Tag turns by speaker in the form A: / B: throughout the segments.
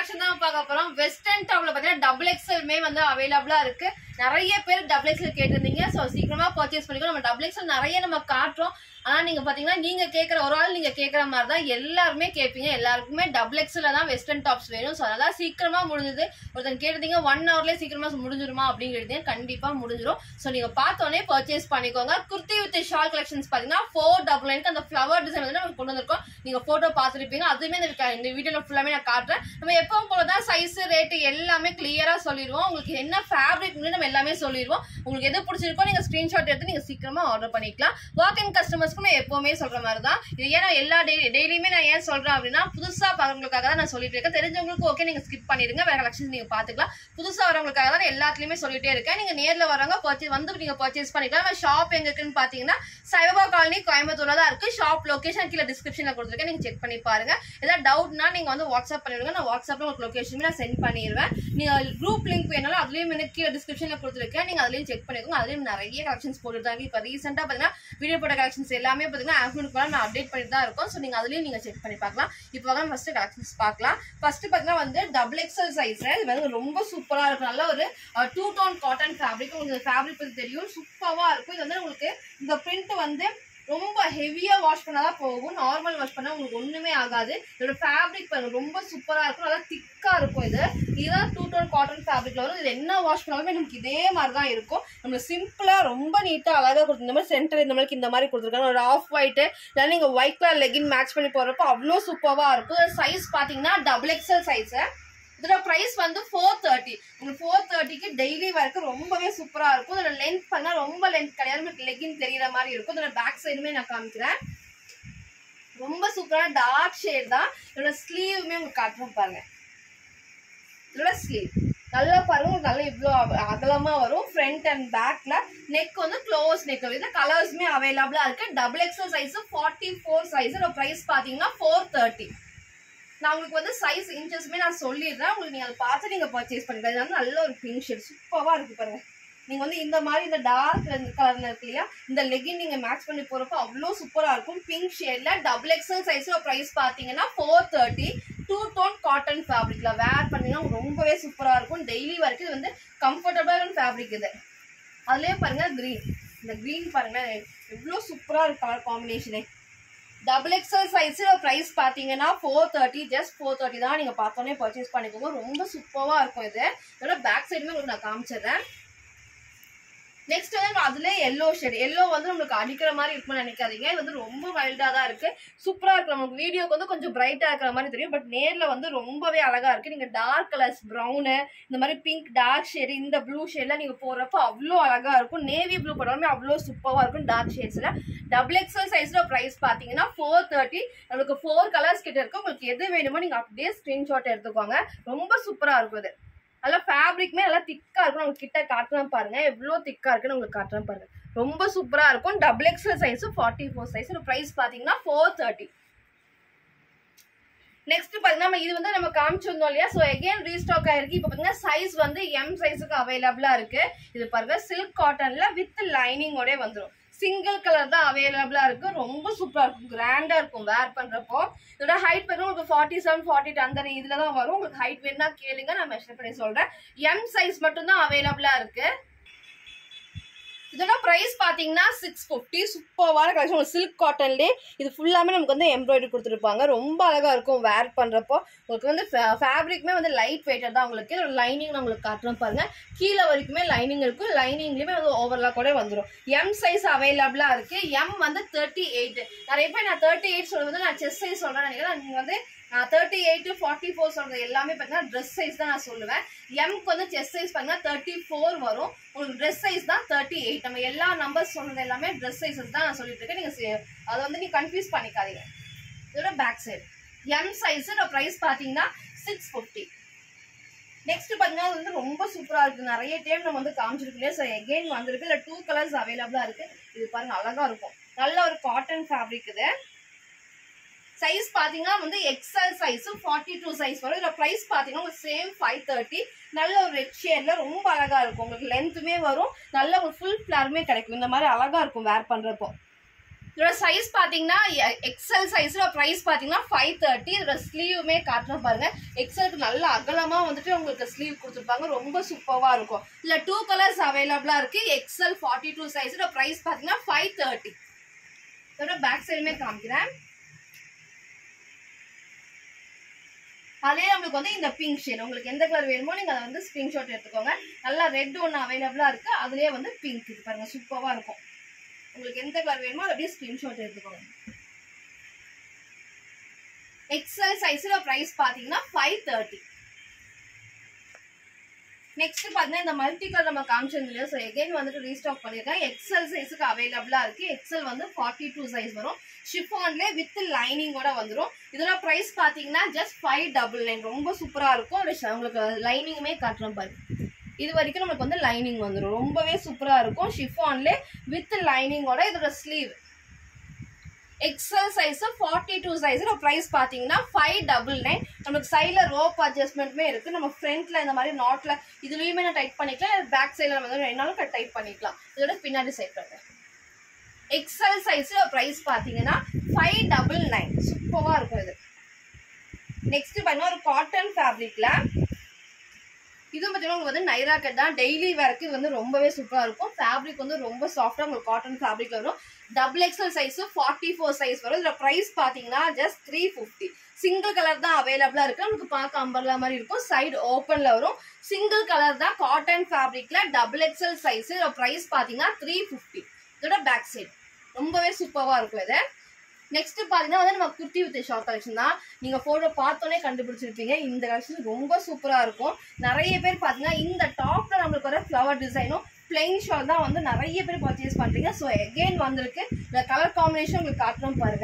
A: Collection தான் பார்க்க போறோம் வெஸ்டர்ன் டாப்ல பாத்தீங்கன்னா டபுள் எக்ஸ்எல்மே வந்து அவைலபிளா இருக்கு நிறைய பேர் டபுள் எக்ஸ்எல் கேட்டிருந்தீங்க ஸோ சீக்கிரமா பர்ச்சேஸ் பண்ணிக்கோ நம்ம டபுள் எக்ஸ்எல் நிறைய நம்ம காட்டுறோம் ஆனா நீங்க பாத்தீங்கன்னா நீங்க கேட்கற ஒரு ஆள் நீங்க கேட்கற மாதிரி தான் எல்லாருமே கேட்பீங்க எல்லாருக்குமே டபுள் எக்ஸ்எல் தான் வெஸ்டர்ன் டாப்ஸ் வேணும் ஸோ அதெல்லாம் சீக்கிரமா முடிஞ்சது ஒருத்தங்க கேட்டிருந்தீங்க ஒன் ஹவர்லேயே சீக்கிரமா முடிஞ்சிருமா அப்படின்னு கேட்டீங்க கண்டிப்பா முடிஞ்சிரும் ஸோ நீங்க பார்த்தோன்னே பர்ச்சேஸ் பண்ணிக்கோங்க குர்த்தி வித் ஷால் கலெக்ஷன்ஸ் பாத்தீங்கன்னா ஃபோர் டபுள் நைனுக்கு அந்த ஃப்ளவர் டிசைன் வந்து நம்ம கொண்டு வந்திருக்கோம் நீங்க போட்டோ பார்த்துருப்பீங்க அதுவுமே இந்த க- இந்த வீடியோல ஃபுல்லாமே நான் காட்டுறேன் நம்ம எப்பவும் போல தான் சைஸ் ரேட்டு எல்லாமே கிளியரா சொல்லிடுவோம் உங்களுக்கு என்ன ஃபேப்ரிக் நம்ம எல்லாமே சொல்லிடுவோம் உங்களுக்கு எது பிடிச்சிருக்கோ நீங்க ஸ்கிரீன்ஷாட் எடுத்து நீங்க சீக்கிரமா ஆர்டர் பண்ணிக்கலாம் வாக் இன் கஸ்டமர்ஸ்க்கு நான் எப்பவுமே சொல்ற மாதிரி தான் இது ஏன்னா எல்லா டெய்லி டெய்லியுமே நான் ஏன் சொல்றேன் அப்படின்னா புதுசா பார்க்கறவங்களுக்காக தான் நான் சொல்லிட்டு இருக்கேன் தெரிஞ்சவங்களுக்கு ஓகே நீங்க ஸ்கிப் பண்ணிடுங்க வேற கலெக்ஷன் நீங்க பாத்துக்கலாம் புதுசா வரவங்களுக்காக தான் நான் எல்லாத்துலயுமே சொல்லிட்டே இருக்கேன் நீங்க நேர்ல வரவங்க பர்ச்சேஸ் வந்து நீங்க பர்ச்சேஸ் பண்ணிக்கலாம் நம்ம ஷாப் எங்க இருக்குன்னு பாத்தீங்கன்னா சைவபா காலனி கோயம்புத்தூர்ல தான் இருக்கு ஷாப் லொகேஷன் கீழே டிஸ்கிரிப்ஷன்ல கொடுத்துருக்கேன் நீங்க செக் பண்ணி பாருங்க ஏதாவது டவுட்னா நீங்க வந்து வாட்ஸ்அப் பண்ணிடுங்க நான் வாட்ஸ்அப்ல உங்களுக்கு லொகேஷன் நான் சென்ட் பண்ணிடுவேன் நீங்க குரூப் லிங்க் வேணாலும் அதுலயும் எனக்கு கீழே டிஸ்கிரிப்ஷன்ல கொடுத்துருக்கேன் நீங்க அதுலயும் செக் பண்ணிக்கோங்க அதுலயும் நிறைய கலெக்ஷன்ஸ் போட்டுருக்காங்க இப்ப ரீசெண்டா பாத்தீங்கன்னா வீடியோ போட்ட கலெக்ஷன்ஸ் எல்லாமே பாத்தீங்கன்னா ஆஃப்டர்நூன் கூட நான் அப்டேட் பண்ணிட்டு தான் இருக்கோம் ஸோ நீங்க அதுலயும் நீங்க செக் பண்ணி பார்க்கலாம் இப்போ வாங்க ஃபர்ஸ்ட் கலெக்ஷன்ஸ் பார்க்கலாம் ஃபர்ஸ்ட் பாத்தீங்கன்னா வந்து டபுள் எக்ஸல் சைஸ் இது வந்து ரொம்ப சூப்பரா இருக்கும் நல்ல ஒரு டூ டோன் காட்டன் ஃபேப்ரிக் உங்களுக்கு ஃபேப்ரிக் பத்தி தெரியும் சூப்பரா இருக்கும் இது வந்து உங்களுக்கு இந்த பிரிண்ட் வந்து ரொம்ப ஹெவியா வாஷ் பண்ணாதான் போகும் நார்மல் வாஷ் பண்ணா உங்களுக்கு ஒண்ணுமே ஆகாது இதோட ஃபேப்ரிக் பாருங்க ரொம்ப சூப்பரா இருக்கும் நல்லா திக்கா இருக்கும் இது இதுதான் டூ டோன் காட்டன் ஃபேப்ரிக்ல வரும் இது என்ன வாஷ் பண்ணாலுமே நமக்கு இதே மாதிரி தான் இருக்கும் நம்ம சிம்பிளா ரொம்ப நீட்டா அழகா கொடுத்து இந்த மாதிரி சென்டர் இந்த மாதிரி இந்த மாதிரி கொடுத்துருக்காங்க ஒரு ஆஃப் ஒயிட் இல்லை நீங்க ஒயிட் கலர் லெகின் மேட்ச் பண்ணி போறப்போ அவ்வளோ சூப்பரா இருக்கும் சைஸ் பாத்தீங்கன்னா டபுள் எக்ஸல் சைஸ் இதோட பிரைஸ் வந்து ஃபோர் தேர்ட்டி உங்களுக்கு ஃபோர் தேர்ட்டிக்கு டெய்லி வரைக்கும் ரொம்பவே சூப்பரா இருக்கும் இதோட லென்த் பண்ணா ரொம்ப லென்த் கிடையாது உங்களுக்கு லெகின் தெரியற மாதிரி இருக்கும் இதோட பேக் சைடுமே நான் காமிக்கிறேன் ரொம்ப சூப்பரான டார்க் ஷேட் தான் இதோட ஸ்லீவுமே உங்களுக்கு காட்டுறேன் பாருங்க இதோட ஸ்லீவ் நல்லா பாருங்க உங்களுக்கு நல்லா இவ்வளோ அகலமா வரும் ஃப்ரண்ட் அண்ட் பேக்ல நெக் வந்து க்ளோஸ் நெக் இந்த கலர்ஸுமே அவைலபிளா இருக்கு double XL size forty four size price பாத்தீங்கன்னா ஃபோர் தேர்ட்டி நான் உங்களுக்கு வந்து சைஸ் இன்ச்சஸ்மே நான் சொல்லிடுறேன் உங்களுக்கு நீங்க அதை பார்த்து நீங்க பர்ச்சேஸ் பண்ணிக்கலாம் இது வந்து நல்ல ஒரு பிங்க் ஷேட் சூப்பரா இருக்கு பாருங்க நீங்க வந்து இந்த மாதிரி இந்த டார்க் கலர்ல இருக்கு இல்லையா இந்த லெகின் நீங்க மேட்ச் பண்ணி போறப்போ அவ்வளோ சூப்பரா இருக்கும் பிங்க் ஷேட்ல டபுள் எக்ஸல் சைஸ் பிரைஸ் பாத்தீங்கன்னா four thirty two tone cotton ஃபேப்ரிக்ல வேர் பண்ணீங்கன்னா ரொம்பவே சூப்பரா இருக்கும் டெய்லி வரைக்கும் இது வந்து கம்ஃபர்டபுளான ஃபேப்ரிக் இது அதுலயே பாருங்க கிரீன் இந்த கிரீன் பாருங்க எவ்வளோ சூப்பரா இருக்கு கலர் காம்பினேஷனே டபுள் எக்ஸல் சைஸ் ப்ரைஸ் பார்த்தீங்கன்னா four thirty just four thirty தான் நீங்கள் பார்த்தோன்னே பர்ச்சேஸ் பண்ணிக்கோங்க ரொம்ப சூப்பராக இருக்கும் இது இதோட பேக் சைடுமே உங்களுக்கு நான் காமிச்சிடுறேன் நெக்ஸ்ட் வந்து அதுல எல்லோ ஷேட் எல்லோ வந்து நம்மளுக்கு அடிக்கிற மாதிரி இருக்கும்னு நினைக்காதீங்க இது வந்து ரொம்ப வைல்டா தான் இருக்கு சூப்பரா இருக்கு நமக்கு வீடியோக்கு வந்து கொஞ்சம் பிரைட்டா இருக்கிற மாதிரி தெரியும் பட் நேர்ல வந்து ரொம்பவே அழகா இருக்கு நீங்க டார்க் கலர்ஸ் ப்ரௌனு இந்த மாதிரி பிங்க் டார்க் ஷேட் இந்த ப்ளூ ஷேட்ல நீங்க போறப்ப அவ்வளோ அழகா இருக்கும் நேவி ப்ளூ போட்டாலுமே அவ்வளோ சூப்பரா இருக்கும் டார்க் ஷேட்ஸ்ல டபுள் எக்ஸல் சைஸ்ல பிரைஸ் பாத்தீங்கன்னா ஃபோர் தேர்ட்டி நம்மளுக்கு ஃபோர் கலர்ஸ் கிட்ட இருக்கு உங்களுக்கு எது வேணுமோ நீங்க அப்படியே ஸ்கிரீன்ஷாட் எடுத்துக்கோங்க ரொம்ப சூப்பரா இருக்கும் இது நல்லா ஃபேப்ரிக்மே நல்லா திக்கா இருக்கும் உங்களுக்கு கிட்ட காட்டுறேன் பாருங்க எவ்வளோ திக்கா இருக்குன்னு உங்களுக்கு காட்டுறேன் பாருங்க ரொம்ப சூப்பரா இருக்கும் double XL size forty four size price பாத்தீங்கன்னா ஃபோர் தேர்ட்டி நெக்ஸ்ட் பாத்தீங்கன்னா நம்ம இது வந்து நம்ம காமிச்சிருந்தோம் இல்லையா ஸோ எகைன் ரீஸ்டாக் ஆயிருக்கு இப்போ பாத்தீங்கன்னா சைஸ் வந்து எம் சைஸுக்கு அவைலபிளா இருக்கு இது பாருங்க சில்க் காட்டன்ல வித் லைனிங்கோட வந்துடும் சிங்கிள் கலர் தான் அவைலபிளா இருக்கு ரொம்ப சூப்பரா இருக்கும் கிராண்டா இருக்கும் வேர் பண்றப்போ இதோட ஹைட் பாருங்க உங்களுக்கு ஃபார்ட்டி செவன் ஃபார்ட்டி அந்த இதுல தான் வரும் உங்களுக்கு ஹைட் வேணும்னா கேளுங்க நான் மெஷர் பண்ணி சொல்றேன் எம் சைஸ் மட்டும் தான் அவைலபிளா இருக்கு இதோட பிரைஸ் பாத்தீங்கன்னா சிக்ஸ் ஃபிஃப்டி சூப்பர்வான கலெக்ஷன் சில்க் காட்டன்லேயே இது ஃபுல்லாமே நமக்கு வந்து எம்ப்ராய்டரி கொடுத்துருப்பாங்க ரொம்ப அழகா இருக்கும் வேர் பண்றப்போ உங்களுக்கு வந்து ஃபேப்ரிக்மே வந்து லைட் வெயிட்டட் தான் உங்களுக்கு லைனிங் நான் உங்களுக்கு காட்டுறேன் பாருங்க கீழே வரைக்குமே லைனிங் இருக்கும் லைனிங்லயுமே வந்து ஓவர்லாக் கூட வந்துடும் எம் சைஸ் அவைலபிளா இருக்கு எம் வந்து தேர்ட்டி எயிட் நிறைய பேர் நான் தேர்ட்டி எயிட் சொல்றது நான் செஸ் சைஸ் சொல்றேன் நினைக்கிறேன் நீங்க வந்து தேர்ட்டி எயிட் ஃபார்ட்டி ஃபோர் சொல்றது எல்லாமே பார்த்தீங்கன்னா ட்ரெஸ் சைஸ் தான் நான் சொல்லுவேன் எம்க்கு வந்து செஸ் சைஸ் பார்த்தீங்கன்னா தேர்ட்டி ஃபோர் வரும் உங்களுக்கு ட்ரெஸ் சைஸ் தான் தேர்ட்டி எயிட் நம்ம எல்லா நம்பர்ஸ் சொன்னது எல்லாமே ட்ரெஸ் சைஸஸ் தான் நான் சொல்லிட்டு இருக்கேன் நீங்கள் அதை வந்து நீ கன்ஃபியூஸ் பண்ணிக்காதீங்க இதோட back side M size price பார்த்தீங்கன்னா சிக்ஸ் ஃபிஃப்டி நெக்ஸ்ட் பார்த்தீங்கன்னா இது வந்து ரொம்ப சூப்பராக இருக்கு நிறைய டைம் நம்ம வந்து காமிச்சிருக்கு இல்லையா ஸோ எகெயின் வந்திருக்கு இல்லை டூ கலர்ஸ் அவைலபிளாக இருக்கு இது பாருங்க அழகா இருக்கும் நல்ல ஒரு காட்டன் ஃபேப்ரிக் இது சைஸ் பாத்தீங்கன்னா வந்து XL size forty two size வரும் இதோட பிரைஸ் பாத்தீங்கன்னா உங்களுக்கு சேம் ஃபைவ் தேர்ட்டி நல்ல ஒரு ரெட் ஷேட்ல ரொம்ப அழகா இருக்கும் உங்களுக்கு லென்த்துமே வரும் நல்ல ஒரு ஃபுல் ஃபிளாருமே கிடைக்கும் இந்த மாதிரி அழகா இருக்கும் வேர் பண்றப்போ இதோட சைஸ் பாத்தீங்கன்னா எக்ஸல் சைஸ்ல பிரைஸ் பாத்தீங்கன்னா ஃபைவ் தேர்ட்டி இதோட ஸ்லீவுமே காட்டுறோம் பாருங்க எக்ஸலுக்கு நல்ல அகலமா வந்துட்டு உங்களுக்கு ஸ்லீவ் கொடுத்துருப்பாங்க ரொம்ப சூப்பரா இருக்கும் இல்ல டூ கலர்ஸ் அவைலபிளா இருக்கு எக்ஸல் ஃபார்ட்டி டூ சைஸ் இதோட பிரைஸ் பாத்தீங்கன்னா ஃபைவ் தேர்ட்டி இதோட பேக் சைடுமே காமிக்கிறேன் அதே நம்மளுக்கு வந்து இந்த பிங்க் ஷேட் உங்களுக்கு எந்த கலர் வேணுமோ நீங்க அதை வந்து ஸ்கிரீன்ஷாட் எடுத்துக்கோங்க நல்லா ரெட் ஒன்று அவைலபிளா இருக்கு அதுலயே வந்து பிங்க் இது பாருங்க சூப்பரா இருக்கும் உங்களுக்கு எந்த கலர் வேணுமோ அதை அப்படியே ஸ்கிரீன்ஷாட் எடுத்துக்கோங்க எக்ஸல் சைஸ்ல பிரைஸ் பாத்தீங்கன்னா ஃபைவ் தேர்ட்டி நெக்ஸ்ட் பாத்தீங்கன்னா இந்த மல்டி கலர் நம்ம காமிச்சிருந்தோம் இல்லையா ஸோ எகைன் வந்துட்டு ரீஸ்டாக் பண்ணியிருக்கேன் எக்ஸல் சைஸுக்கு அவைலபிளா இருக்கு எக்ஸல் வந்து ஃபார்ட்டி டூ சைஸ் வரும் ஷிஃபான்ல வித் லைனிங்கோட வந்துடும் இதோட பிரைஸ் பாத்தீங்கன்னா ஜஸ்ட் ஃபைவ் டபுள் நைன் ரொம்ப சூப்பரா இருக்கும் அதோட ஷ- உங்களுக்கு லைனிங்குமே காட்டுறோம் பாரு இது வரைக்கும் நமக்கு வந்து லைனிங் வந்துடும் ரொம்பவே சூப்பரா இருக்கும் ஷிஃபான்ல வித் லைனிங்கோட இதோட sleeve XL size forty two size price பார்த்தீங்கன்னா ஃபைவ் டபுள் நைன் நமக்கு சைடில் ரோப் அட்ஜஸ்ட்மெண்ட்டுமே இருக்குது நம்ம ஃப்ரண்ட்ல இந்த மாதிரி நாட்டில் இதுலேயுமே நான் டைட் பண்ணிக்கலாம் பேக் சைடில் நம்ம வந்து வேணாலும் டைட் பண்ணிக்கலாம் இதோட பின்னாடி சைட் பண்ணுறேன் எக்ஸல் சைஸ் ப்ரைஸ் பார்த்தீங்கன்னா ஃபைவ் டபுள் நைன் சூப்பராக இருக்கும் இது நெக்ஸ்ட் பார்த்தீங்கன்னா ஒரு காட்டன் ஃபேப்ரிக்ல இது பார்த்தீங்கன்னா உங்களுக்கு வந்து நைரா கட் தான் டெய்லி வேர்க்கு இது வந்து ரொம்பவே சூப்பராக இருக்கும் ஃபேப்ரிக் வந்து ரொம்ப சாஃப்டாக உங்களுக்கு காட்டன் ஃபேப்ரிக் வரும் double XL size forty four size வரும் இதில் ப்ரைஸ் பார்த்தீங்கன்னா just three fifty single colour தான் அவைலபிளாக இருக்கு நமக்கு பார்க்க அம்பர்லா மாதிரி இருக்கும் சைடு ஓப்பனில் வரும் சிங்கிள் கலர் தான் காட்டன் ஃபேப்ரிக்ல டபுள் எக்ஸல் சைஸ் இதோட ப்ரைஸ் பார்த்தீங்கன்னா த்ரீ ஃபிஃப்டி இதோட பேக் சைடு ரொம்பவே சூப்பராக இருக்கும் இது நெக்ஸ்ட் பார்த்தீங்கன்னா வந்து நம்ம குர்த்தி வித் ஷார்ட் கலெக்ஷன் தான் நீங்கள் ஃபோட்டோ பார்த்தோன்னே கண்டுபிடிச்சிருப்பீங்க இந்த கலெக்ஷன் ரொம்ப சூப்பராக இருக்கும் நிறைய பேர் பார்த்தீங்கன்னா இந்த டாப்பில் நம்மளுக்கு வர ஃப்ளவர் டிசைனும் பிளெயின் ஷால் தான் வந்து நிறைய பேர் பர்ச்சேஸ் பண்ணுறீங்க ஸோ எகெயின் வந்திருக்கு இந்த கலர் காம்பினேஷன் உங்களுக்கு காட்டணும் பாருங்க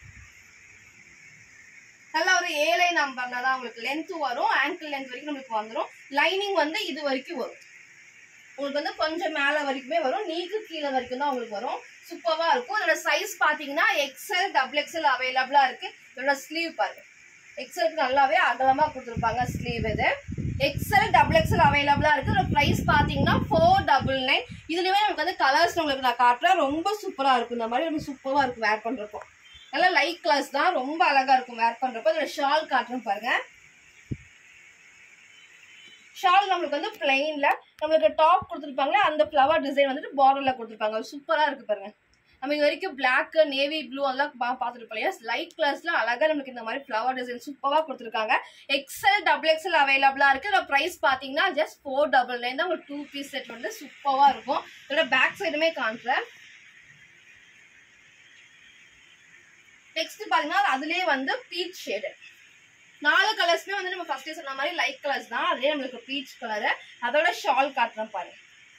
A: நல்லா ஒரு ஏழை நம்பர்ல தான் உங்களுக்கு லென்த் வரும் ஆங்கிள் லென்த் வரைக்கும் நம்மளுக்கு வந்துடும் லைனிங் வந்து இது வரைக்கும் வரும் உங்களுக்கு வந்து கொஞ்சம் மேலே வரைக்குமே வரும் நீக்கு கீழே வரைக்கும் தான் உங்களுக்கு வரும் சூப்பராக இருக்கும் இதோட சைஸ் பார்த்தீங்கன்னா எக்ஸல் டபுள் எக்ஸல் அவைலபிளாக இருக்கு இதோட ஸ்லீவ் பாருங்க எக்ஸலுக்கு நல்லாவே அகலமாக கொடுத்துருப்பாங்க ஸ்லீவ் இது எக்ஸல் டபுள் எக்ஸல் அவைலபிளாக இருக்கு இதோட ப்ரைஸ் பார்த்தீங்கன்னா ஃபோர் டபுள் நைன் இதுலேயுமே நமக்கு வந்து கலர்ஸ் உங்களுக்கு நான் காட்டுறேன் ரொம்ப சூப்பராக இருக்கும் இந்த மாதிரி ரொம்ப சூப்பராக இருக்கும் வேர் பண்ணுறப்போ நல்லா லைட் கலர்ஸ் தான் ரொம்ப அழகா இருக்கும் வேர் பண்ணுறப்போ இதோட ஷால் காட்டுறேன் பாருங்க ஷால் நம்மளுக்கு வந்து பிளெயின்ல நம்மளுக்கு டாப் கொடுத்துருப்பாங்க அந்த ஃப்ளவர் டிசைன் வந்துட்டு பார்டர்ல கொடுத்துருப்பாங்க சூப்பரா இருக்கு பாருங்க நம்ம இது வரைக்கும் பிளாக் நேவி ப்ளூ அதெல்லாம் பா பார்த்துருப்போம் இல்லையா லைட் கலர்ஸ்ல அழகா நமக்கு இந்த மாதிரி ஃப்ளவர் டிசைன் சூப்பரா கொடுத்துருக்காங்க எக்ஸல் டபுள் எக்ஸல் அவைலபிளா இருக்கு இதோட ப்ரைஸ் பாத்தீங்கன்னா ஜஸ்ட் ஃபோர் டபுள் நைன் தான் ஒரு டூ பீஸ் செட் வந்து சூப்பரா இருக்கும் இதோட பேக் சைடுமே காட்டுறேன் நெக்ஸ்ட் பாத்தீங்கன்னா அதுலயே வந்து பீச் ஷேடு நாலு கலர்ஸ்மே வந்து நம்ம ஃபர்ஸ்டே சொன்ன மாதிரி லைட் கலர்ஸ் தான் அதுலயே நம்மளுக்கு பீச் கலரு அதோட ஷால் காட்டுறேன் பாருங்க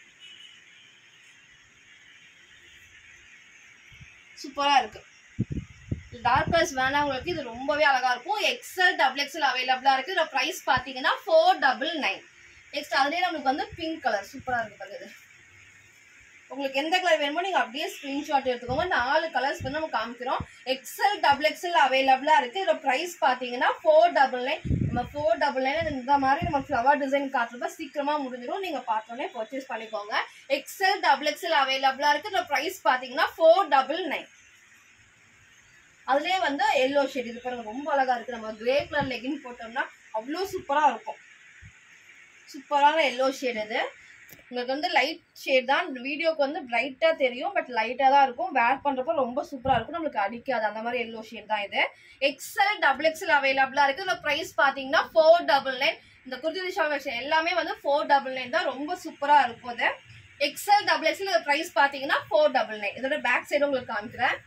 A: சூப்பரா இருக்கு டார்க் கலர்ஸ் வேணாங்களுக்கு இது ரொம்பவே அழகா இருக்கும் எக்ஸல் டபுள் எக்ஸல் அவைலபிளா இருக்கு இதோட பிரைஸ் பாத்தீங்கன்னா ஃபோர் டபுள் நைன் நெக்ஸ்ட் அதுலயே நம்மளுக்கு வந்து பிங்க் கலர் சூப்பரா இருக்கு பாருங்க இது உங்களுக்கு எந்த கலர் வேணுமோ நீங்க அப்படியே ஸ்கிரீன்ஷாட் எடுத்துக்கோங்க நாலு கலர்ஸ் வந்து நம்ம காமிக்கிறோம் எக்ஸல் டபுள் எக்ஸல் அவைலபிளா இருக்கு இதோட பிரைஸ் பாத்தீங்கன்னா ஃபோர் டபுள் நைன் நம்ம ஃபோர் டபுள் நைன் இந்த மாதிரி நம்ம ஃப்ளவர் டிசைன் காட்டுறப்ப சீக்கிரமா முடிஞ்சிடும் நீங்க பார்த்தோன்னே பர்ச்சேஸ் பண்ணிக்கோங்க எக்ஸல் டபுள் எக்ஸல் அவைலபிளா இருக்கு இதோட பிரைஸ் பாத்தீங்கன்னா ஃபோர் டபுள் நைன் அதுலயே வந்து எல்லோ ஷேட் இது பாருங்க ரொம்ப அழகா இருக்கு நம்ம கிரே கலர் லெகின் போட்டோம்னா அவ்வளோ சூப்பரா இருக்கும் சூப்பரான எல்லோ ஷேட் இது உங்களுக்கு வந்து லைட் ஷேட் தான் வீடியோக்கு வந்து பிரைட்டா தெரியும் பட் லைட்டா தான் இருக்கும் வேர் பண்றப்ப ரொம்ப சூப்பரா இருக்கும் நம்மளுக்கு அடிக்காது அந்த மாதிரி எல்லோ ஷேட் தான் இது எக்ஸல் டபுள் எக்ஸல் அவைலபிளா இருக்கு இதோட பிரைஸ் பாத்தீங்கன்னா ஃபோர் டபுள் நைன் இந்த குர்த்தி ஷால் எல்லாமே வந்து ஃபோர் டபுள் நைன் தான் ரொம்ப சூப்பரா இருக்கும் இது எக்ஸல் டபுள் எக்ஸல் இதோட பிரைஸ் பாத்தீங்கன்னா ஃபோர் டபுள் நைன் இதோட பேக் சைடு உங்களுக்கு காமிக்கிறேன்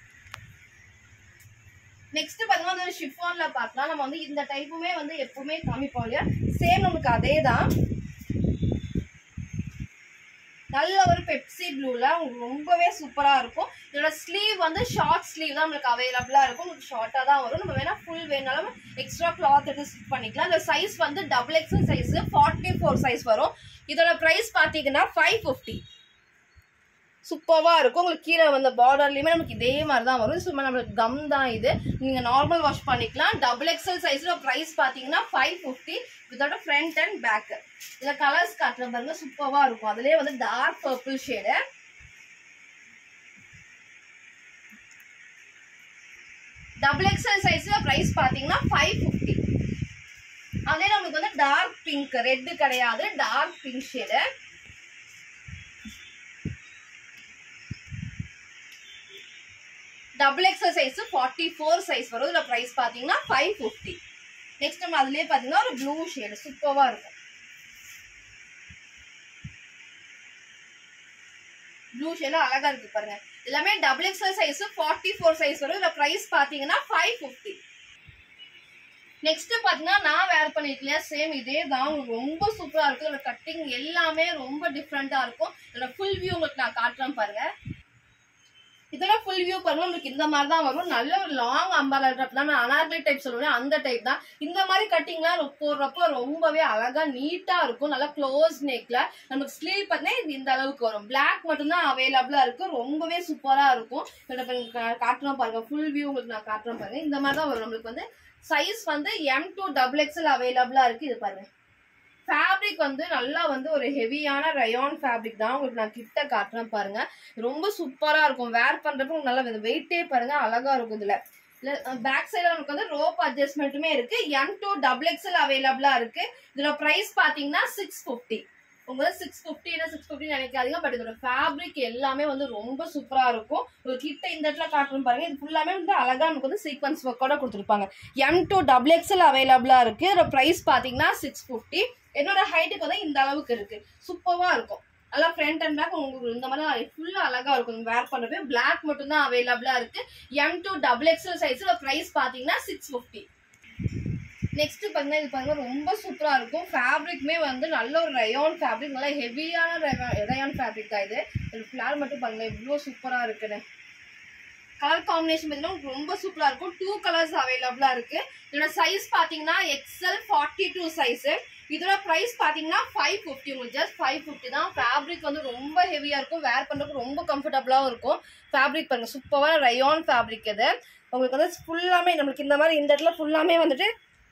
A: நெக்ஸ்ட் பாத்தீங்கன்னா வந்து ஷிஃபான்ல பார்க்கலாம் நம்ம வந்து இந்த டைப்புமே வந்து எப்பவுமே காமிப்போம் இல்லையா சேம் நமக்கு அதே தான் நல்ல ஒரு பெப்சி ப்ளூல உங்களுக்கு ரொம்பவே சூப்பரா இருக்கும் இதோட ஸ்லீவ் வந்து ஷார்ட் ஸ்லீவ் தான் நம்மளுக்கு அவைலபிளா இருக்கும் உங்களுக்கு ஷார்ட்டா தான் வரும் நம்ம வேணா ஃபுல் வேணாலும் எக்ஸ்ட்ரா கிளாத் எடுத்து ஸ்டிச் பண்ணிக்கலாம் இந்த சைஸ் வந்து double XL size forty four size வரும் இதோட பிரைஸ் பாத்தீங்கன்னா ஃபைவ் ஃபிஃப்டி சூப்பராக இருக்கும் உங்களுக்கு கீழே வந்த பார்டர்லையுமே நமக்கு இதே மாதிரி தான் வரும் சும்மா நம்மளுக்கு கம் தான் இது நீங்கள் நார்மல் வாஷ் பண்ணிக்கலாம் டபுள் எக்ஸல் சைஸில் ப்ரைஸ் பார்த்தீங்கன்னா ஃபைவ் ஃபிஃப்டி இதோட ஃப்ரண்ட் அண்ட் பேக் இதில் கலர்ஸ் காட்டுற பாருங்க சூப்பராக இருக்கும் அதுலேயே வந்து dark purple shade double XL சைஸ்ல பிரைஸ் பாத்தீங்கன்னா ஃபைவ் ஃபிஃப்டி அதே நமக்கு வந்து டார்க் பிங்க் ரெட் கிடையாது dark pink shade double XL size forty four size வரும் இதில் ப்ரைஸ் பார்த்தீங்கன்னா ஃபைவ் ஃபிஃப்டி நெக்ஸ்ட் நம்ம அதுலேயே பார்த்தீங்கன்னா ஒரு ப்ளூ ஷேடு சூப்பராக இருக்கும் ப்ளூ ஷேடு அழகா இருக்கு பாருங்க எல்லாமே double XL size forty four size வரும் இதில் ப்ரைஸ் பார்த்தீங்கன்னா ஃபைவ் ஃபிஃப்டி நெக்ஸ்ட் பாத்தீங்கன்னா நான் வேர் பண்ணிருக்கேன் சேம் இதே தான் உங்களுக்கு ரொம்ப சூப்பரா இருக்கும் இதோட கட்டிங் எல்லாமே ரொம்ப டிஃப்ரெண்டா இருக்கும் இதோட ஃபுல் வியூ உங்களுக்கு நான் காட்டுறேன் பாருங்க இதோட ஃபுல் வியூ பாருங்க உங்களுக்கு இந்த மாதிரி தான் வரும் நல்ல ஒரு லாங் அம்பாலா டைப் தான் நான் அனார்கலி டைப் சொல்லுவேன் அந்த டைப் தான் இந்த மாதிரி கட்டிங்லாம் போடுறப்போ ரொம்பவே அழகா நீட்டா இருக்கும் நல்லா க்ளோஸ் நெக்ல நமக்கு ஸ்லீவ் பார்த்தீங்கன்னா இது இந்த அளவுக்கு வரும் பிளாக் மட்டும்தான் அவைலபிளா இருக்கு ரொம்பவே சூப்பரா இருக்கும் இதோட இப்ப கா- காட்டுறேன் பாருங்க ஃபுல் வியூ உங்களுக்கு நான் காட்டுறேன் பாருங்க இந்த மாதிரி தான் வரும் நம்மளுக்கு வந்து சைஸ் வந்து எம் டூ டபுள் எக்ஸ்எல் அவைலபிளா இருக்கு இது பாருங்க ஃபேப்ரிக் வந்து நல்லா வந்து ஒரு ஹெவியான ரயான் ஃபேப்ரிக் தான் உங்களுக்கு நான் கிட்ட காட்டுறேன் பாருங்க ரொம்ப சூப்பரா இருக்கும் வேர் பண்றப்ப உங்களுக்கு நல்லா வெயிட்டே பாருங்க அழகா இருக்கும் இதுல பேக் சைடு நமக்கு வந்து ரோப் அட்ஜஸ்ட்மெண்ட்டுமே இருக்கு எம் டூ டபுள் எக்ஸ்எல் அவைலபிளா இருக்கு இதுல பிரைஸ் பாத்தீங்கன்னா சிக்ஸ் ஃபிஃப்டி உங்களுக்கு சிக்ஸ் ஃபிஃப்டினா சிக்ஸ் ஃபிஃப்டி நினைக்காதீங்க பட் இதோட ஃபேப்ரிக் எல்லாமே வந்து ரொம்ப சூப்பரா இருக்கும் ஒரு கிட்ட இந்த இடத்துல காட்டுறோம் பாருங்க இது ஃபுல்லாமே வந்து அழகா நமக்கு வந்து சீக்வன்ஸ் ஒர்க்கோட கொடுத்துருப்பாங்க எம் டூ டபுள் எக்ஸ்எல் அவைலபிளா இருக்கு இதோட பிரைஸ் பாத்தீங்கன்னா சிக்ஸ் ஃபிஃப்டி என்னோட ஹைட்டுக்கு வந்து இந்த அளவுக்கு இருக்கு சூப்பரா இருக்கும் நல்லா ஃப்ரண்ட் அண்ட் பேக் உங்களுக்கு இந்த மாதிரி ஃபுல்லா அழகா இருக்கும் வேர் பண்றப்ப பிளாக் மட்டும் தான் அவைலபிளா இருக்கு M two double XL size price பாத்தீங்கன்னா சிக்ஸ் ஃபிஃப்டி நெக்ஸ்ட் பாத்தீங்கன்னா இது பாருங்க ரொம்ப சூப்பரா இருக்கும் ஃபேப்ரிக்மே வந்து நல்ல ஒரு ரயான் ஃபேப்ரிக் நல்லா ஹெவியான ரயான் ஃபேப்ரிக் தான் இது ஒரு ஃபிளார் மட்டும் பாருங்க இவ்வளோ சூப்பரா இருக்குன்னு கலர் காம்பினேஷன் பார்த்தீங்கன்னா உங்களுக்கு ரொம்ப சூப்பரா இருக்கும் டூ கலர்ஸ் அவைலபிளா இருக்கு இதோட சைஸ் பாத்தீங்கன்னா எக்ஸ்எல் ஃபார்ட்டி டூ சைஸ் இதோட பிரைஸ் பாத்தீங்கன்னா ஃபைவ் ஃபிஃப்டி உங்களுக்கு ஜஸ்ட் ஃபைவ் ஃபிஃப்டி தான் ஃபேப்ரிக் வந்து ரொம்ப ஹெவியா இருக்கும் வேர் பண்றதுக்கு ரொம்ப கம்ஃபர்டபுளாகவும் இருக்கும் ஃபேப்ரிக் பாருங்க சூப்பரான ரயான் ஃபேப்ரிக் இது உங்களுக்கு வந்து ஃபுல்லாமே நம்மளுக்கு இந்த மாதிரி இந்த இடத்துல ஃபுல்லாமே வந்துட்டு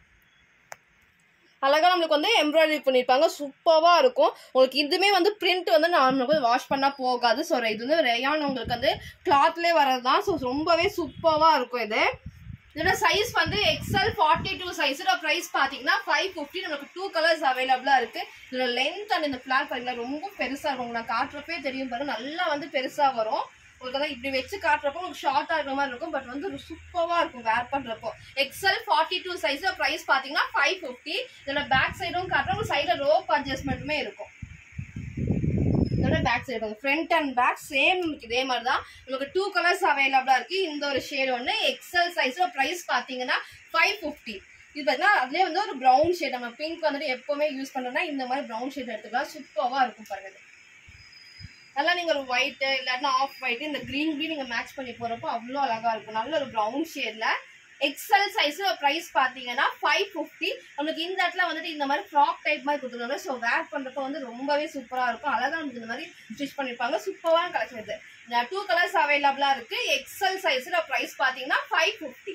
A: அழகா நம்மளுக்கு வந்து எம்ப்ராய்டரி பண்ணியிருப்பாங்க சூப்பராக இருக்கும் உங்களுக்கு இதுவுமே வந்து பிரிண்ட் வந்து நம்மளுக்கு வந்து வாஷ் பண்ணால் போகாது ஸோ இது வந்து ரேயான் உங்களுக்கு வந்து கிளாத்லேயே வர்றது தான் ஸோ ரொம்பவே சூப்பராக இருக்கும் இது இதோட சைஸ் வந்து எக்ஸ்எல் ஃபார்ட்டி டூ சைஸோட ப்ரைஸ் பார்த்தீங்கன்னா ஃபைவ் ஃபிஃப்டி நமக்கு டூ கலர்ஸ் அவைலபிளாக இருக்குது இதோட லென்த் அண்ட் இந்த ஃபிளார் பாருங்களா ரொம்ப பெருசாக இருக்கும் உங்களுக்கு நான் காட்டுறப்பே தெரியும் பாருங்க நல்லா வந்து பெருசாக வரும் உங்களுக்கு அதான் இப்படி வச்சு காட்டுறப்போ உங்களுக்கு ஷார்ட்டாக இருக்கிற மாதிரி இருக்கும் பட் வந்து சூப்பராக இருக்கும் வேர் பண்ணுறப்போ XL forty two size price பார்த்தீங்கன்னா ஃபைவ் ஃபிஃப்டி இதோட பேக் சைடும் காட்டுறோம் உங்களுக்கு சைடில் ரோப் அட்ஜஸ்ட்மெண்ட்டுமே இருக்கும் இதோட back side front and back same இதே மாதிரி தான் நமக்கு டூ கலர்ஸ் அவைலபிளா இருக்கு இந்த ஒரு ஷேடு ஒன்று எக்ஸல் சைஸ்ல ப்ரைஸ் பார்த்தீங்கன்னா ஃபைவ் ஃபிஃப்டி இது பார்த்தீங்கன்னா அதுலேயே வந்து ஒரு ப்ரௌன் ஷேட் நம்ம பிங்க் வந்துட்டு எப்பவுமே யூஸ் பண்ணுறோம்னா இந்த மாதிரி ப்ரௌன் ஷேட் எடுத்துக்கலாம் சூப்பராக இருக்கும் பாருங்க இது. நல்லா நீங்கள் ஒரு ஒயிட்டு இல்லாட்டினா ஆஃப் ஒயிட் இந்த க்ரீன் க்ரீன் நீங்கள் மேட்ச் பண்ணி போகிறப்போ அவ்வளோ அழகாக இருக்கும் நல்ல ஒரு ப்ரௌன் ஷேடில் எக்ஸல் சைஸ் ப்ரைஸ் பார்த்தீங்கன்னா ஃபைவ் ஃபிஃப்டி நம்மளுக்கு இந்த இடத்துல வந்துட்டு இந்த மாதிரி ஃப்ராக் டைப் மாதிரி கொடுத்துருக்காங்க ஸோ வேர் பண்ணுறப்ப வந்து ரொம்பவே சூப்பராக இருக்கும் அழகாக நமக்கு இந்த மாதிரி ஸ்டிச் பண்ணியிருப்பாங்க சூப்பரான கலெக்ஷன் இது டூ கலர்ஸ் அவைலபிளாக இருக்கு எக்ஸல் சைஸில் ப்ரைஸ் பார்த்தீங்கன்னா ஃபைவ் ஃபிஃப்டி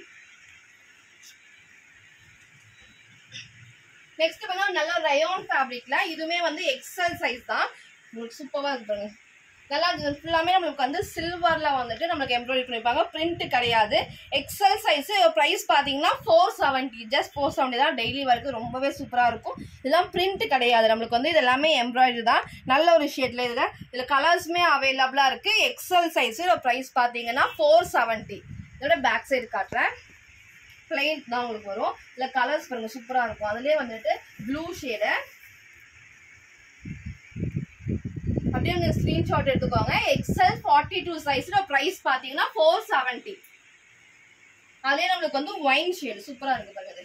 A: நெக்ஸ்ட் பார்த்தா நல்ல ரயோன் ஃபேப்ரிக்ல இதுவுமே வந்து எக்ஸல் சைஸ் தான் உங்களுக்கு சூப்பராக இருக்கு பாருங்க நல்லா ஃபுல்லாமே நம்மளுக்கு வந்து சில்வர்ல வந்துட்டு நம்மளுக்கு எம்ப்ராய்டரி பண்ணிருப்பாங்க பிரிண்ட் கிடையாது எக்ஸல் சைஸ் ப்ரைஸ் பார்த்தீங்கன்னா four seventy just four seventy தான் டெய்லி ஒர்க்கு ரொம்பவே சூப்பராக இருக்கும் இதெல்லாம் பிரிண்ட் கிடையாது நம்மளுக்கு வந்து இது எல்லாமே எம்ப்ராய்டரி தான் நல்ல ஒரு ஷேட்ல இதில் இதில் கலர்ஸுமே அவைலபிளாக இருக்கு எக்ஸல் சைஸ் ப்ரைஸ் பார்த்தீங்கன்னா ஃபோர் செவன்ட்டி இதோட பேக் சைடு காட்டுறேன் பிளைன் தான் உங்களுக்கு வரும் இல்லை கலர்ஸ் பாருங்க சூப்பராக இருக்கும் அதுலேயே வந்துட்டு ப்ளூ ஷேடு அப்படியே நீங்க ஸ்கிரீன்ஷாட் எடுத்துக்கோங்க எக்ஸல் ஃபார்ட்டி டூ சைஸ்ல பிரைஸ் பாத்தீங்கன்னா ஃபோர் செவன்ட்டி அதே நம்மளுக்கு வந்து ஒயின் ஷேடு சூப்பரா இருக்கு பாருங்க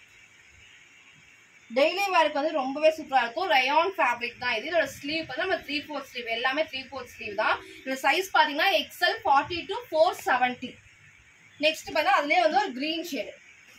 A: டெய்லி வேருக்கு வந்து ரொம்பவே சூப்பரா இருக்கும் ரயான் ஃபேப்ரிக் தான் இது இதோட ஸ்லீவ் வந்து நம்ம த்ரீ ஃபோர்த் ஸ்லீவ் எல்லாமே த்ரீ ஃபோர்த் ஸ்லீவ் தான் இதோட சைஸ் பாத்தீங்கன்னா XL forty two four seventy next பார்த்தா அதுலயே வந்து ஒரு கிரீன் ஷேடு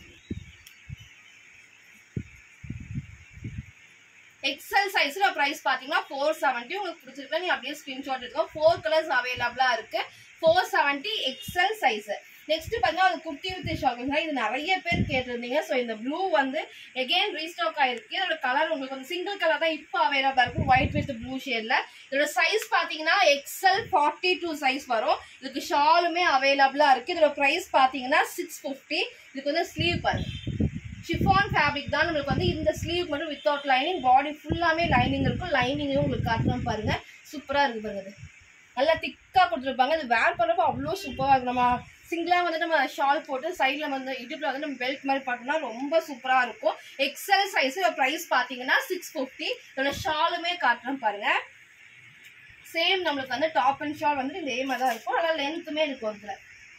A: எக்ஸல் சைஸ்ல பிரைஸ் பாத்தீங்கன்னா ஃபோர் செவன்ட்டி உங்களுக்கு பிடிச்சிருக்கா நீ அப்படியே ஸ்கிரீன்ஷாட் எடுத்துக்கோ ஃபோர் கலர்ஸ் அவைலபிளா இருக்கு four seventy XL size next பார்த்தீங்கன்னா அது குர்த்தி வித் ஷாக்கிங் இது நிறைய பேர் கேட்டிருந்தீங்க ஸோ இந்த ப்ளூ வந்து எகெயின் ரீஸ்டாக் ஆயிருக்கு இதோட கலர் உங்களுக்கு வந்து சிங்கிள் கலர் தான் இப்போ அவைலபிளா இருக்கும் ஒயிட் வித் ப்ளூ ஷேட்ல இதோட சைஸ் பார்த்தீங்கன்னா எக்ஸ்எல் ஃபார்ட்டி டூ சைஸ் வரும் இதுக்கு ஷாலுமே அவைலபிளா இருக்கு இதோட ப்ரைஸ் பார்த்தீங்கன்னா சிக்ஸ் ஃபிஃப்டி இதுக்கு வந்து ஸ்லீவ் பாருங்க ஷிஃபான் ஃபேப்ரிக் தான் நம்மளுக்கு வந்து இந்த ஸ்லீவ் மட்டும் வித்தவுட் லைனிங் பாடி ஃபுல்லாமே லைனிங் இருக்கும் லைனிங்கும் உங்களுக்கு காட்டலாம் பாருங்க சூப்பரா இருக்கு பாருங்க இது நல்லா திக்காக கொடுத்துருப்பாங்க இது வேர் பண்ணுறப்ப அவ்வளோ சூப்பராக இருக்கும் நம்ம சிங்கிளாக வந்து நம்ம ஷால் போட்டு சைடில் வந்து இடுப்பில் வந்து நம்ம பெல்ட் மாதிரி பார்த்தோம்னா ரொம்ப சூப்பராக இருக்கும் எக்ஸல் சைஸ் ப்ரைஸ் பார்த்தீங்கன்னா சிக்ஸ் ஃபிஃப்டி இதோட ஷாலுமே காட்டுறேன் பாருங்க சேம் நம்மளுக்கு வந்து டாப் அண்ட் ஷால் வந்து இதே மாதிரி தான் இருக்கும் அதனால் லென்த்துமே இருக்கு ஒருத்தில்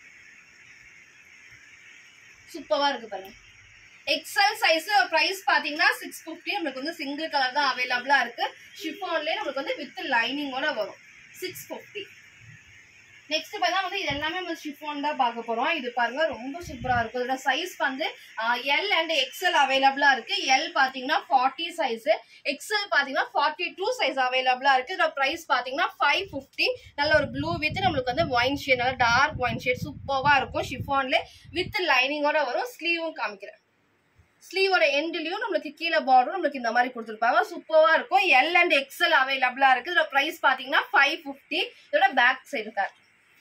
A: சூப்பராக இருக்கு பாருங்க எக்ஸல் சைஸ் ப்ரைஸ் பார்த்தீங்கன்னா சிக்ஸ் ஃபிஃப்டி நம்மளுக்கு வந்து சிங்கிள் கலர் தான் அவைலபிளாக இருக்கு ஷிஃபான்லேயே நம்மளுக்கு வந்து வித் லைனிங்கோட வரும் சிக்ஸ் ஃபிஃப்டி நெக்ஸ்ட் பார்த்தா வந்து இது எல்லாமே நம்ம ஷிஃபான் தான் பார்க்க போறோம் இது பாருங்க ரொம்ப சூப்பரா இருக்கும் இதோட சைஸ் வந்து எல் அண்ட் எக்ஸ்எல் அவைலபிளா இருக்கு எல் பாத்தீங்கன்னா ஃபார்ட்டி சைஸ் எக்ஸ்எல் பாத்தீங்கன்னா ஃபார்ட்டி டூ சைஸ் அவைலபிளா இருக்கு இதோட பிரைஸ் பாத்தீங்கன்னா ஃபைவ் ஃபிஃப்டி நல்ல ஒரு ப்ளூ வித் நம்மளுக்கு வந்து ஒயின் ஷேட் நல்ல டார்க் ஒயின் ஷேட் சூப்பரா இருக்கும் ஷிஃபான்ல வித் லைனிங்கோட வரும் ஸ்லீவும் காமிக்கிறேன் ஸ்லீவோட எண்ட்லயும் நம்மளுக்கு கீழே பார்டரும் நம்மளுக்கு இந்த மாதிரி கொடுத்துருப்பாங்க சூப்பரா இருக்கும் எல் அண்ட் எக்ஸ்எல் அவைலபிளா இருக்கு இதோட பிரைஸ் பாத்தீங்கன்னா ஃபைவ் ஃபிஃப்டி இதோட பேக் சைடு கார்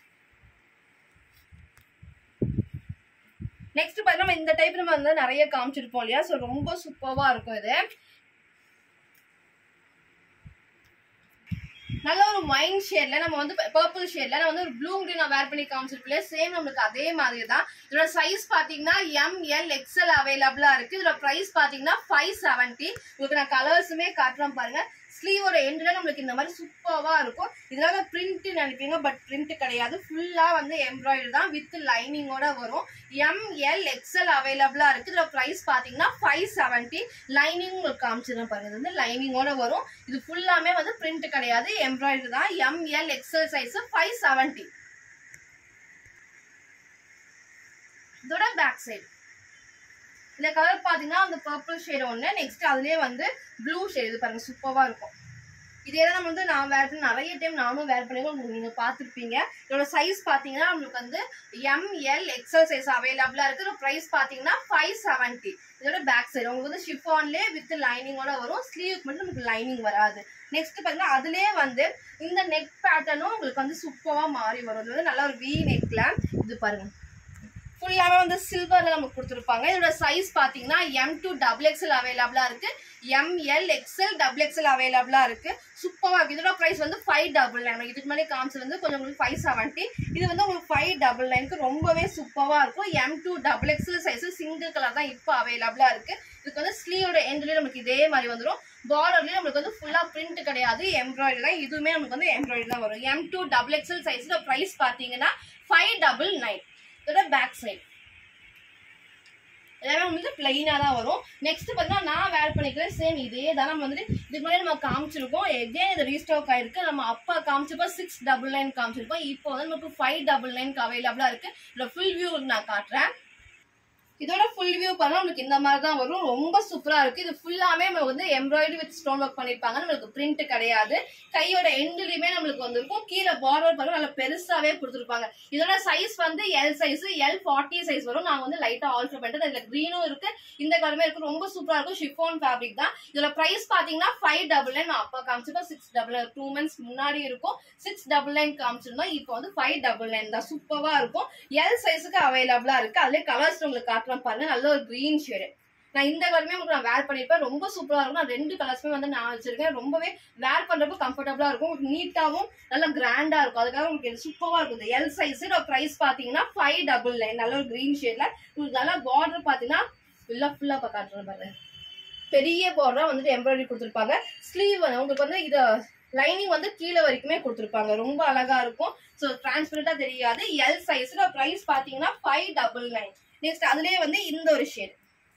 A: நெக்ஸ்ட் பார்த்தீங்கன்னா நம்ம இந்த டைப் நம்ம வந்து நிறைய காமிச்சிருப்போம் இல்லையா ஸோ ரொம்ப சூப்பராக இருக்கும் இது நல்ல ஒரு மைண்ட் ஷேட்ல நம்ம வந்து பர்பிள் ஷேட்ல நான் வந்து ஒரு ப்ளூ கிரீன் நான் வேர் பண்ணி காமிச்சிருப்பேன் சேம் நம்மளுக்கு அதே மாதிரி தான் இதோட சைஸ் பாத்தீங்கன்னா எம் எல் எக்ஸ்எல் அவைலபிளா இருக்கு இதோட பிரைஸ் பாத்தீங்கன்னா ஃபைவ் செவன்ட்டி உங்களுக்கு நான் கலர்ஸுமே காட்டுறேன் பாருங்க ஸ்லீவோட எண்டில் நம்மளுக்கு இந்த மாதிரி சூப்பராக இருக்கும் இதனால பிரிண்ட் நினைப்பீங்க பட் பிரிண்ட் கிடையாது ஃபுல்லாக வந்து எம்ப்ராய்டரி தான் வித் லைனிங்கோட வரும் எம்எல் எக்ஸ்எல் அவைலபிளாக இருக்குது இதோட ப்ரைஸ் பார்த்தீங்கன்னா ஃபைவ் செவன்ட்டி லைனிங் உங்களுக்கு காமிச்சிருந்தேன் பாருங்க இது வந்து லைனிங்கோட வரும் இது ஃபுல்லாமே வந்து பிரிண்ட் கிடையாது எம்ப்ராய்டரி தான் M L XL size five seventy இதோட பேக் சைடு இந்த கலர் பாத்தீங்கன்னா அந்த பர்பிள் ஷேட் ஒன்று நெக்ஸ்ட் அதுலயே வந்து ப்ளூ ஷேட் இது பாருங்க சூப்பரா இருக்கும் இதே தான் நம்ம வந்து நான் வேர் பண்ணி நிறைய டைம் நானும் வேர் பண்ணிருக்கோம் உங்களுக்கு நீங்க பார்த்துருப்பீங்க இதோட சைஸ் பாத்தீங்கன்னா நம்மளுக்கு வந்து எம்எல் எக்ஸல் சைஸ் அவைலபிளா இருக்கு இதோட ப்ரைஸ் பாத்தீங்கன்னா ஃபைவ் செவன்ட்டி இதோட பேக் சைடு உங்களுக்கு வந்து ஷிஃபான்லேயே வித் லைனிங்கோட வரும் ஸ்லீவுக்கு மட்டும் நமக்கு லைனிங் வராது நெக்ஸ்ட் பாத்தீங்கன்னா அதுலயே வந்து இந்த நெக் பேட்டர்னும் உங்களுக்கு வந்து சூப்பரா மாறி வரும் இது வந்து நல்ல ஒரு வி நெக்ல இது பாருங்க ஃபுல்லாகவே வந்து சில்வர்ல நமக்கு கொடுத்துருப்பாங்க இதோட சைஸ் பார்த்தீங்கன்னா எம் டூ டபுள் எக்ஸ்எல் அவைலபிளா இருக்கு எம்எல் எக்ஸ்எல் டபுள் எக்ஸ்எல் அவைலபிளா இருக்கு சூப்பராக இருக்கு இதோட ப்ரைஸ் வந்து ஃபைவ் டபுள் நைன் இதுக்கு முன்னாடி காமிச்சு வந்து கொஞ்சம் உங்களுக்கு ஃபைவ் செவன்ட்டி இது வந்து உங்களுக்கு ஃபைவ் டபுள் நைனுக்கு ரொம்பவே சூப்பராக இருக்கும் M two double XL size single colour தான் இப்போ அவைலபிளா இருக்கு இதுக்கு வந்து ஸ்லீவோட எண்ட்லேயே நமக்கு இதே மாதிரி வந்துடும் பார்டர்லேயும் நம்மளுக்கு வந்து ஃபுல்லாக பிரிண்ட் கிடையாது எம்ப்ராய்டரி தான் இதுவுமே நமக்கு வந்து எம்ப்ராய்டரி தான் வரும் எம் டூ டபுள் எக்ஸ்எல் சைஸோட ப்ரைஸ் பார்த்தீங்கன்னா ஃபைவ் டபுள் நைன் இதோட பேக் சைடு எல்லாமே வந்து பிளைனா தான் வரும் நெக்ஸ்ட் பார்த்தீங்கன்னா நான் வேர் பண்ணிக்கிறேன் சேம் இதே தான் நம்ம வந்துட்டு இதுக்கு முன்னாடி நம்ம காமிச்சிருக்கோம் எகே இது ரீஸ்டாக் ஆயிருக்கு நம்ம அப்பா காமிச்சப்போ சிக்ஸ் டபுள் நைன் காமிச்சிருக்கோம் இப்போ வந்து நமக்கு ஃபைவ் டபுள் நைன்க்கு அவைலபிளா இருக்கு இதோட ஃபுல் வியூ நான் காட்டுறேன் இதோட ஃபுல் வியூ பண்ணா நம்மளுக்கு இந்த மாதிரி தான் வரும் ரொம்ப சூப்பரா இருக்கு இது ஃபுல்லாமே நம்ம வந்து எம்ப்ராய்டரி வித் ஸ்டோன் ஒர்க் பண்ணிருப்பாங்க நம்மளுக்கு பிரிண்ட் கிடையாது கையோட எண்ட்லயுமே நம்மளுக்கு வந்திருக்கும் கீழே பார்டர் பாருங்க நல்லா பெருசாவே கொடுத்துருப்பாங்க இதோட சைஸ் வந்து L size L forty size வரும் நாங்க வந்து லைட்டா ஆல்டர் பண்ணிட்டு இதுல கிரீனும் இருக்கு இந்த கலருமே இருக்கு ரொம்ப சூப்பரா இருக்கும் ஷிஃபான் ஃபேப்ரிக் தான் இதோட பிரைஸ் பாத்தீங்கன்னா ஃபைவ் டபுள் நைன் அப்பா காமிச்சிருக்கோம் six double nine two months முன்னாடி இருக்கும் சிக்ஸ் டபுள் நைன் காமிச்சிருந்தோம் இப்போ வந்து ஃபைவ் டபுள் நைன் தான் சூப்பரா இருக்கும் எல் சைஸுக்கு அவைலபிளா இருக்கு அதுல கலர்ஸ் உங்களுக்கு காட்டுறேன் பாருங்க நல்ல ஒரு கிரீன் ஷேடு நான் இந்த கலருமே உங்களுக்கு நான் வேர் பண்ணிருப்பேன் ரொம்ப சூப்பரா இருக்கும் நான் ரெண்டு கலர்ஸுமே வந்து நான் வச்சிருக்கேன் ரொம்பவே வேர் பண்றப்ப கம்ஃபர்டபுளா இருக்கும் நீட்டாவும் நல்லா கிராண்டா இருக்கும் அதுக்காக உங்களுக்கு இது சூப்பரா இருக்கும் இந்த எல் சைஸ் பிரைஸ் பாத்தீங்கன்னா ஃபைவ் டபுள் நைன் நல்ல ஒரு கிரீன் ஷேட்ல உங்களுக்கு நல்லா பார்டர் பாத்தீங்கன்னா ஃபுல்லா ஃபுல்லா காட்டுறேன் பாருங்க பெரிய பார்டரா வந்துட்டு எம்ப்ராய்டரி கொடுத்துருப்பாங்க ஸ்லீவ் உங்களுக்கு வந்து இது லைனிங் வந்து கீழே வரைக்குமே கொடுத்துருப்பாங்க ரொம்ப அழகா இருக்கும் ஸோ டிரான்ஸ்பரண்டா தெரியாது எல் சைஸ்ல பிரைஸ் பாத்தீங்கன்னா ஃபைவ் டபுள் நைன் நெக்ஸ்ட் அதுலயே வந்து இந்த ஒரு ஷேட்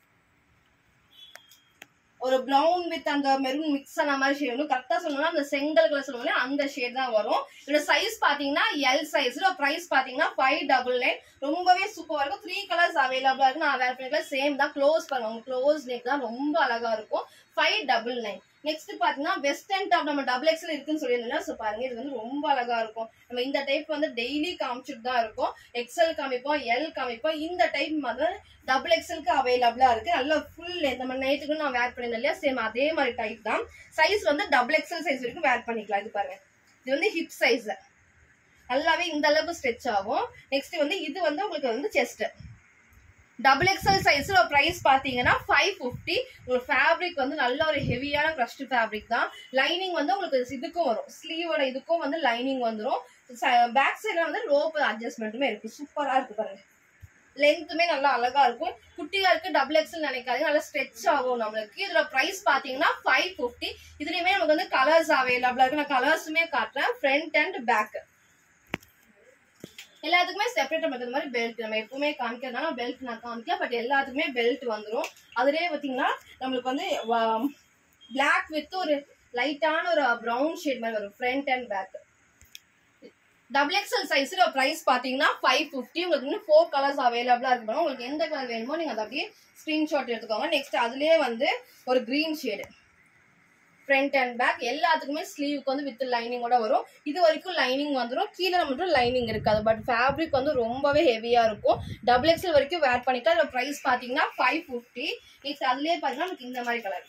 A: ஒரு ப்ரௌன் வித் அந்த மெரூன் மிக்ஸ் ஆன மாதிரி ஷேட் வரும் கரெக்டாக சொல்லணும்னா அந்த செங்கல் கலர் சொல்லுவாங்க அந்த ஷேட் தான் வரும் இதோட சைஸ் பார்த்தீங்கன்னா எல் சைஸ் ப்ரைஸ் பார்த்தீங்கன்னா ஃபைவ் டபுள் நைன் ரொம்பவே சூப்பராக இருக்கும் த்ரீ கலர்ஸ் அவைலபிளாக இருக்கு நான் வேர் பண்ணிக்கலாம் சேம் தான் க்ளோஸ் பண்ணுவோம் க்ளோஸ் நெக் தான் ரொம்ப அழகா இருக்கும் ஃபைவ் டபுள் நைன் நெக்ஸ்ட் பாத்தீங்கன்னா வெஸ்டர்ன் டாப் நம்ம டபுள் எக்ஸ்எல் இருக்குன்னு சொல்லியிருந்தோம்னா ஸோ பாருங்க இது வந்து ரொம்ப அழகா இருக்கும் நம்ம இந்த டைப் வந்து டெய்லி காமிச்சிட்டு தான் இருக்கும் எக்ஸ்எல் காமிப்போம் எல் காமிப்போம் இந்த டைப் மாதிரி டபுள் எக்ஸ்எல்க்கு அவைலபிளா இருக்கு நல்ல ஃபுல் நம்ம நைட்டுக்கு நான் வேர் பண்ணியிருந்தேன் இல்லையா சேம் அதே மாதிரி டைப் தான் சைஸ் வந்து டபுள் எக்ஸ்எல் சைஸ் வரைக்கும் வேர் பண்ணிக்கலாம் இது பாருங்க இது வந்து ஹிப் சைஸ் நல்லாவே இந்த அளவுக்கு ஸ்ட்ரெச் ஆகும் நெக்ஸ்ட் வந்து இது வந்து உங்களுக்கு வந்து செஸ்ட் டபுள் எக்ஸ்எல் சைஸ்ல பிரைஸ் பாத்தீங்கன்னா ஃபைவ் ஃபிஃப்டி உங்களுக்கு ஃபேப்ரிக் வந்து நல்ல ஒரு ஹெவியான க்ரஷ்ட் ஃபேப்ரிக் தான் லைனிங் வந்து உங்களுக்கு இதுக்கும் வரும் ஸ்லீவோட இதுக்கும் வந்து லைனிங் வந்துடும் பேக் சைட்ல வந்து ரோப் அட்ஜஸ்ட்மெண்ட்டுமே இருக்கு சூப்பரா இருக்கு பாருங்க லென்த்துமே நல்லா அழகா இருக்கும் குட்டியா இருக்கு டபுள் எக்ஸ்எல் நினைக்காதீங்க நல்லா ஸ்ட்ரெச் ஆகும் நம்மளுக்கு இதுல பிரைஸ் பாத்தீங்கன்னா ஃபைவ் ஃபிஃப்டி இதுலயுமே நமக்கு வந்து கலர்ஸ் அவைலபிளா இருக்கு நான் கலர்ஸுமே காட்டுறேன் ஃப்ரண்ட் அண்ட் பேக் எல்லாத்துக்குமே செப்பரேட் பண்றது மாதிரி பெல்ட் நம்ம எப்பவுமே காமிக்கிறதுனால பெல்ட் நான் காமிக்கல பட் எல்லாத்துக்குமே பெல்ட் வந்துடும் அதுலயே பாத்தீங்கன்னா நம்மளுக்கு வந்து பிளாக் வித் ஒரு லைட்டான ஒரு ப்ரௌன் ஷேட் மாதிரி வரும் front and back double XL சைஸ்ல பிரைஸ் பாத்தீங்கன்னா ஃபைவ் ஃபிஃப்டி உங்களுக்கு இன்னும் ஃபோர் கலர்ஸ் அவைலபிளா இருக்கு பாருங்க. உங்களுக்கு எந்த கலர் வேணுமோ நீங்க அதை அப்படியே ஸ்கிரீன்ஷாட் எடுத்துக்கோங்க நெக்ஸ்ட் அதுலயே வந்து ஒரு green shade front and back எல்லாத்துக்குமே ஸ்லீவுக்கு வந்து வித் லைனிங்கோட வரும் இது வரைக்கும் லைனிங் வந்துடும் கீழே மட்டும் லைனிங் இருக்காது பட் ஃபேப்ரிக் வந்து ரொம்பவே ஹெவியா இருக்கும் டபுள் எக்ஸ்எல் வரைக்கும் வேர் பண்ணிக்கலாம் இதோட ப்ரைஸ் பாத்தீங்கன்னா ஃபைவ் ஃபிஃப்டி நெக்ஸ்ட் அதுலயே பாத்தீங்கன்னா நமக்கு இந்த மாதிரி கலர்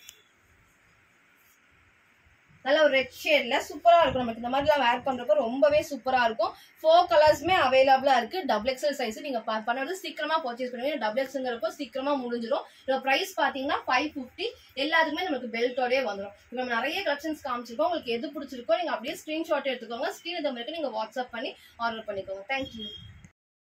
A: நல்ல ஒரு ரெட் ஷேட்ல சூப்பரா இருக்கும் நமக்கு இந்த மாதிரிலாம் வேர் பண்றப்ப ரொம்பவே சூப்பரா இருக்கும் ஃபோர் கலர்ஸ்மே அவைலபிளா இருக்கு டபுள் எக்ஸ்எல் சைஸ் நீங்க ப- பண்ணது சீக்கிரமா பர்ச்சேஸ் பண்ணுவீங்க டபுள் எக்ஸ்ங்கிறப்போ சீக்கிரமா முடிஞ்சிடும் இதோட பிரைஸ் பாத்தீங்கன்னா ஃபைவ் ஃபிஃப்டி எல்லாத்துக்குமே நமக்கு பெல்ட்டோடய வந்துடும் இப்போ நம்ம நிறைய கலெக்ஷன்ஸ் காமிச்சிருக்கோம் உங்களுக்கு எது பிடிச்சிருக்கோ நீங்க அப்படியே ஸ்கிரீன்ஷாட் எடுத்துக்கோங்க ஸ்க்ரீன் நம்பருக்கு நீங்க வாட்ஸ்அப் பண்ணி ஆர்டர் பண்ணிக்கோங்க தேங்க்யூ